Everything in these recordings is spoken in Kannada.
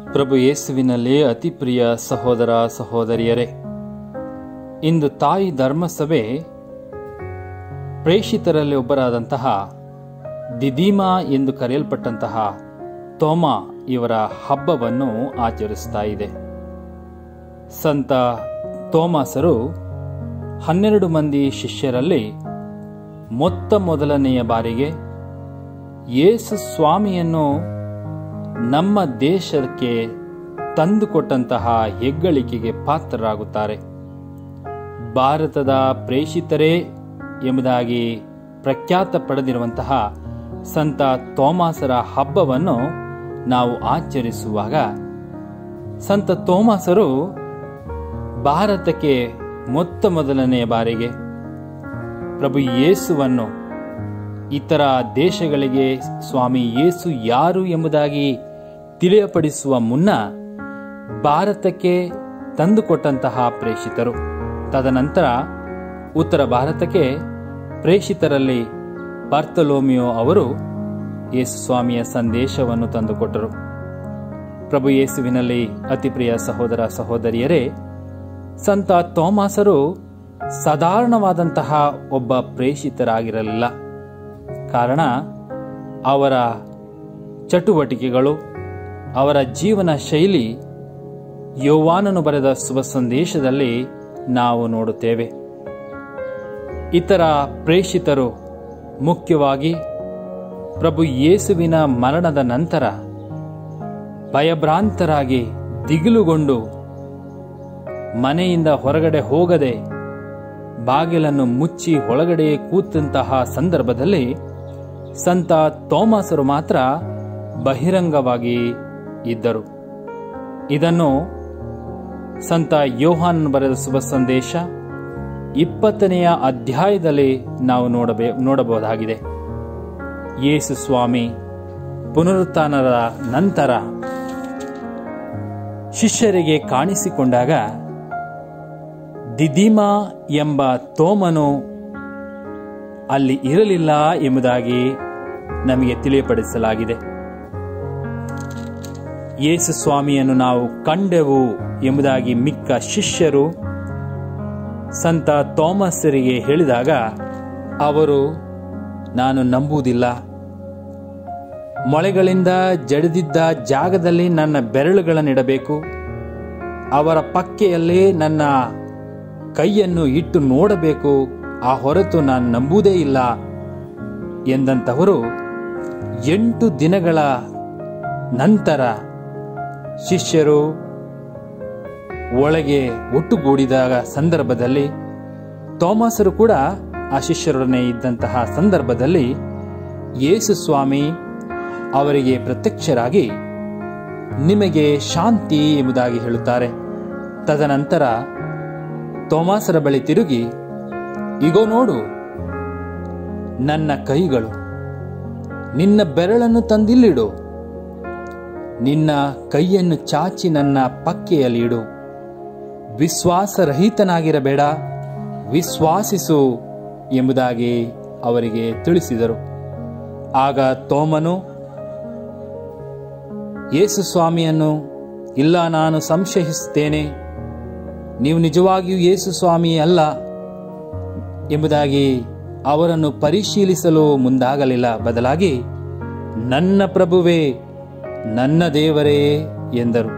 ಪ್ರಭು ಯೇಸುವಿನಲ್ಲಿ ಅತಿ ಪ್ರಿಯ ಸಹೋದರ ಸಹೋದರಿಯರೇ ಇಂದು ತಾಯಿ ಧರ್ಮಸಭೆ ಪ್ರೇಷಿತರಲ್ಲಿ ಒಬ್ಬರಾದಂತಹ ದಿದೀಮಾ ಎಂದು ಕರೆಯಲ್ಪಟ್ಟಂತಹ ತೋಮಾ ಇವರ ಹಬ್ಬವನ್ನು ಆಚರಿಸ್ತಾ ಇದೆ ಸಂತ ತೋಮಾಸರು ಹನ್ನೆರಡು ಮಂದಿ ಶಿಷ್ಯರಲ್ಲಿ ಮೊತ್ತ ಮೊದಲನೆಯ ಬಾರಿಗೆ ಯೇಸು ಸ್ವಾಮಿಯನ್ನು ನಮ್ಮ ದೇಶಕ್ಕೆ ತಂದುಕೊಟ್ಟಂತಹ ಹೆಗ್ಗಳಿಕೆಗೆ ಪಾತ್ರರಾಗುತ್ತಾರೆ ಭಾರತದ ಪ್ರೇಷಿತರೇ ಎಂಬುದಾಗಿ ಪ್ರಖ್ಯಾತ ಪಡೆದಿರುವಂತಹ ಸಂತ ತೋಮಾಸರ ಹಬ್ಬವನ್ನು ನಾವು ಆಚರಿಸುವಾಗ ಸಂತ ತೋಮಾಸರು ಭಾರತಕ್ಕೆ ಮೊತ್ತ ಮೊದಲನೆಯ ಬಾರಿಗೆ ಪ್ರಭು ಯೇಸುವನ್ನು ಇತರ ದೇಶಗಳಿಗೆ ಸ್ವಾಮಿ ಯೇಸು ಯಾರು ಎಂಬುದಾಗಿ ತಿಳಿಯಪಡಿಸುವ ಮುನ್ನ ಭಾರತಕ್ಕೆ ತಂದುಕೊಟ್ಟಂತಹ ಪ್ರೇಷಿತರು ತದನಂತರ ಉತ್ತರ ಭಾರತಕ್ಕೆ ಪ್ರೇಷಿತರಲ್ಲಿ ಬಾರ್ತಲೋಮಿಯೋ ಅವರು ಯೇಸು ಸ್ವಾಮಿಯ ಸಂದೇಶವನ್ನು ತಂದುಕೊಟ್ಟರು ಪ್ರಭು ಯೇಸುವಿನಲ್ಲಿ ಅತಿ ಪ್ರಿಯ ಸಹೋದರ ಸಹೋದರಿಯರೇ ಸಂತ ತೋಮಾಸರು ಸಾಧಾರಣವಾದಂತಹ ಒಬ್ಬ ಪ್ರೇಷಿತರಾಗಿರಲಿಲ್ಲ ಕಾರಣ ಅವರ ಚಟುವಟಿಕೆಗಳು ಅವರ ಜೀವನ ಶೈಲಿ ಯೋವಾನನು ಬರೆದ ಶುಭ ಸಂದೇಶದಲ್ಲಿ ನಾವು ನೋಡುತ್ತೇವೆ ಇತರ ಪ್ರೇಷಿತರು ಮುಖ್ಯವಾಗಿ ಪ್ರಭು ಯೇಸುವಿನ ಮರಣದ ನಂತರ ಭಯಭ್ರಾಂತರಾಗಿ ದಿಗಿಲುಗೊಂಡು ಮನೆಯಿಂದ ಹೊರಗಡೆ ಹೋಗದೆ ಬಾಗಿಲನ್ನು ಮುಚ್ಚಿ ಒಳಗಡೆ ಕೂತಂತಹ ಸಂದರ್ಭದಲ್ಲಿ ಸಂತ ತೋಮಸರು ಮಾತ್ರ ಬಹಿರಂಗವಾಗಿ ಇದ್ದರು ಇದನ್ನು ಸಂತ ಯೋಹಾನ್ ಬರೆದ ಶುಭ ಸಂದೇಶ ಇಪ್ಪತ್ತನೆಯ ಅಧ್ಯಾಯದಲ್ಲಿ ನಾವು ನೋಡಬೇ ನೋಡಬಹುದಾಗಿದೆ ಯೇಸು ಸ್ವಾಮಿ ಪುನರುತ್ಥಾನದ ನಂತರ ಶಿಷ್ಯರಿಗೆ ಕಾಣಿಸಿಕೊಂಡಾಗ ದಿದಿಮಾ ಎಂಬ ತೋಮನು ಅಲ್ಲಿ ಇರಲಿಲ್ಲ ಎಂಬುದಾಗಿ ನಮಗೆ ತಿಳಿಯಪಡಿಸಲಾಗಿದೆ ಯೇಸು ಸ್ವಾಮಿಯನ್ನು ನಾವು ಕಂಡೆವು ಎಂಬುದಾಗಿ ಮಿಕ್ಕ ಶಿಷ್ಯರು ಸಂತ ಥಾಮಸರಿಗೆ ಹೇಳಿದಾಗ ಅವರು ನಾನು ನಂಬುವುದಿಲ್ಲ ಮೊಳೆಗಳಿಂದ ಜಡಿದಿದ್ದ ಜಾಗದಲ್ಲಿ ನನ್ನ ಬೆರಳುಗಳನ್ನಿಡಬೇಕು ಅವರ ಪಕ್ಕೆಯಲ್ಲಿ ನನ್ನ ಕೈಯನ್ನು ಇಟ್ಟು ನೋಡಬೇಕು ಆ ಹೊರತು ನಾನು ನಂಬುವುದೇ ಇಲ್ಲ ಎಂದಂತವರು ಎಂಟು ದಿನಗಳ ನಂತರ ಶಿಷ್ಯರು ಒಳಗೆ ಒಟ್ಟುಗೂಡಿದಾಗ ಸಂದರ್ಭದಲ್ಲಿ ಥಾಮಸರು ಕೂಡ ಆ ಶಿಷ್ಯರೊಡನೆ ಇದ್ದಂತಹ ಸಂದರ್ಭದಲ್ಲಿ ಯೇಸು ಸ್ವಾಮಿ ಅವರಿಗೆ ಪ್ರತ್ಯಕ್ಷರಾಗಿ ನಿಮಗೆ ಶಾಂತಿ ಎಂಬುದಾಗಿ ಹೇಳುತ್ತಾರೆ ತದನಂತರ ಥೋಮಾಸರ ಬಳಿ ತಿರುಗಿ ಇಗೋ ನೋಡು ನನ್ನ ಕೈಗಳು ನಿನ್ನ ಬೆರಳನ್ನು ತಂದಿಲ್ಲಿಡು ನಿನ್ನ ಕೈಯನ್ನು ಚಾಚಿ ನನ್ನ ಪಕ್ಕೆಯಲ್ಲಿ ಇಡು ವಿಶ್ವಾಸರಹಿತನಾಗಿರಬೇಡ ವಿಶ್ವಾಸಿಸು ಎಂಬುದಾಗಿ ಅವರಿಗೆ ತಿಳಿಸಿದರು ಆಗ ತೋಮನು ಯೇಸು ಸ್ವಾಮಿಯನ್ನು ಇಲ್ಲ ನಾನು ಸಂಶಯಿಸುತ್ತೇನೆ ನೀವು ನಿಜವಾಗಿಯೂ ಯೇಸು ಸ್ವಾಮಿ ಅಲ್ಲ ಎಂಬುದಾಗಿ ಅವರನ್ನು ಪರಿಶೀಲಿಸಲು ಮುಂದಾಗಲಿಲ್ಲ ಬದಲಾಗಿ ನನ್ನ ಪ್ರಭುವೇ ನನ್ನ ದೇವರೇ ಎಂದರು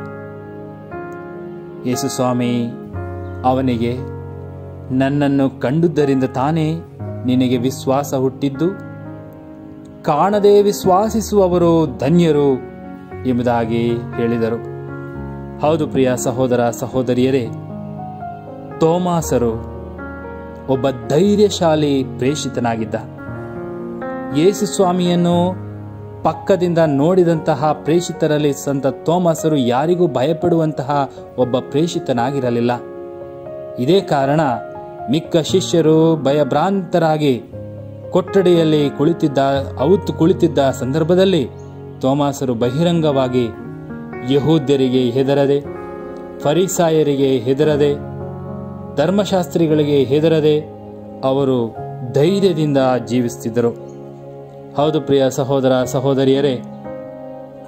ಯೇಸು ಸ್ವಾಮಿ ಅವನಿಗೆ ನನ್ನನ್ನು ಕಂಡುದರಿಂದ ತಾನೇ ನಿನಗೆ ವಿಶ್ವಾಸ ಹುಟ್ಟಿದ್ದು ಕಾಣದೆ ವಿಶ್ವಾಸಿಸುವವರು ಧನ್ಯರು ಎಂಬುದಾಗಿ ಹೇಳಿದರು ಹೌದು ಪ್ರಿಯ ಸಹೋದರ ಸಹೋದರಿಯರೇ ತೋಮಾಸರು ಒಬ್ಬ ಧೈರ್ಯಶಾಲಿ ಪ್ರೇಷಿತನಾಗಿದ್ದ ಯೇಸು ಸ್ವಾಮಿಯನ್ನು ಪಕ್ಕದಿಂದ ನೋಡಿದಂತಹ ಪ್ರೇಷಿತರಲ್ಲಿ ಸಂತ ತೋಮಸರು ಯಾರಿಗೂ ಭಯಪಡುವಂತಹ ಒಬ್ಬ ಪ್ರೇಷಿತನಾಗಿರಲಿಲ್ಲ ಇದೇ ಕಾರಣ ಮಿಕ್ಕ ಶಿಷ್ಯರು ಭಯಭ್ರಾಂತರಾಗಿ ಕೊಠಡಿಯಲ್ಲಿ ಕುಳಿತಿದ್ದ ಅವತ್ತು ಕುಳಿತಿದ್ದ ಸಂದರ್ಭದಲ್ಲಿ ತೋಮಾಸರು ಬಹಿರಂಗವಾಗಿ ಯಹೂದ್ಯರಿಗೆ ಹೆದರದೆ ಫರಿಸಾಯರಿಗೆ ಹೆದರದೆ ಧರ್ಮಶಾಸ್ತ್ರಿಗಳಿಗೆ ಹೆದರದೆ ಅವರು ಧೈರ್ಯದಿಂದ ಜೀವಿಸುತ್ತಿದ್ದರು ಹೌದು ಪ್ರಿಯ ಸಹೋದರ ಸಹೋದರಿಯರೇ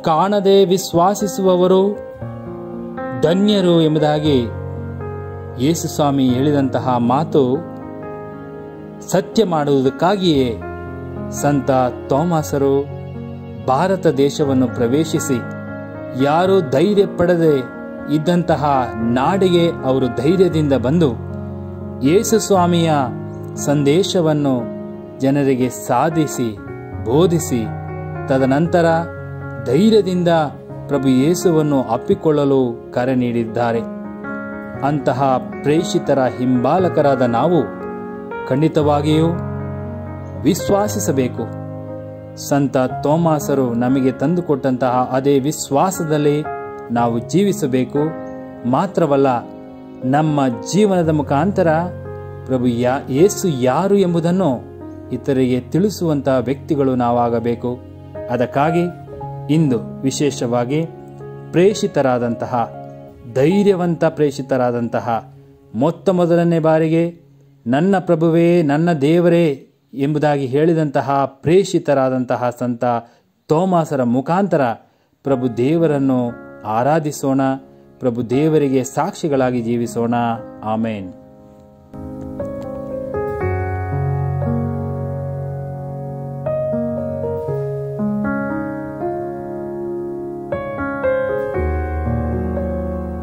ಕಾಣದೆ ವಿಶ್ವಾಸಿಸುವವರು ಧನ್ಯರು ಎಂಬುದಾಗಿ ಯೇಸು ಸ್ವಾಮಿ ಹೇಳಿದಂತಹ ಮಾತು ಸತ್ಯ ಮಾಡುವುದಕ್ಕಾಗಿಯೇ ಸಂತ ಥೋಮಾಸರು ಭಾರತ ದೇಶವನ್ನು ಪ್ರವೇಶಿಸಿ ಯಾರು ಧೈರ್ಯ ಪಡದೆ ಇದ್ದಂತಹ ನಾಡಿಗೆ ಅವರು ಧೈರ್ಯದಿಂದ ಬಂದು ಯೇಸು ಸ್ವಾಮಿಯ ಸಂದೇಶವನ್ನು ಜನರಿಗೆ ಸಾಧಿಸಿ ಬೋಧಿಸಿ ತದನಂತರ ಧೈರ್ಯದಿಂದ ಪ್ರಭು ಯೇಸುವನ್ನು ಅಪ್ಪಿಕೊಳ್ಳಲು ಕರೆ ನೀಡಿದ್ದಾರೆ ಅಂತಹ ಪ್ರೇಷಿತರ ಹಿಂಬಾಲಕರಾದ ನಾವು ಖಂಡಿತವಾಗಿಯೂ ವಿಶ್ವಾಸಿಸಬೇಕು ಸಂತ ತೋಮಾಸರು ನಮಗೆ ತಂದುಕೊಟ್ಟಂತಹ ಅದೇ ವಿಶ್ವಾಸದಲ್ಲಿ ನಾವು ಜೀವಿಸಬೇಕು ಮಾತ್ರವಲ್ಲ ನಮ್ಮ ಜೀವನದ ಮುಖಾಂತರ ಪ್ರಭು ಯಾ ಯೇಸು ಯಾರು ಎಂಬುದನ್ನು ಇತರರಿಗೆ ತಿಳಿಸುವಂತಹ ವ್ಯಕ್ತಿಗಳು ನಾವಾಗಬೇಕು ಅದಕ್ಕಾಗಿ ಇಂದು ವಿಶೇಷವಾಗಿ ಪ್ರೇಷಿತರಾದಂತಹ ಧೈರ್ಯವಂತ ಪ್ರೇಷಿತರಾದಂತಹ ಮೊತ್ತ ಮೊದಲನೇ ಬಾರಿಗೆ ನನ್ನ ಪ್ರಭುವೇ ನನ್ನ ದೇವರೇ ಎಂಬುದಾಗಿ ಹೇಳಿದಂತಹ ಪ್ರೇಷಿತರಾದಂತಹ ಸಂತ ತೋಮಾಸರ ಮುಖಾಂತರ ಪ್ರಭು ದೇವರನ್ನು ಆರಾಧಿಸೋಣ ಪ್ರಭು ದೇವರಿಗೆ ಸಾಕ್ಷಿಗಳಾಗಿ ಜೀವಿಸೋಣ ಆಮೇನ್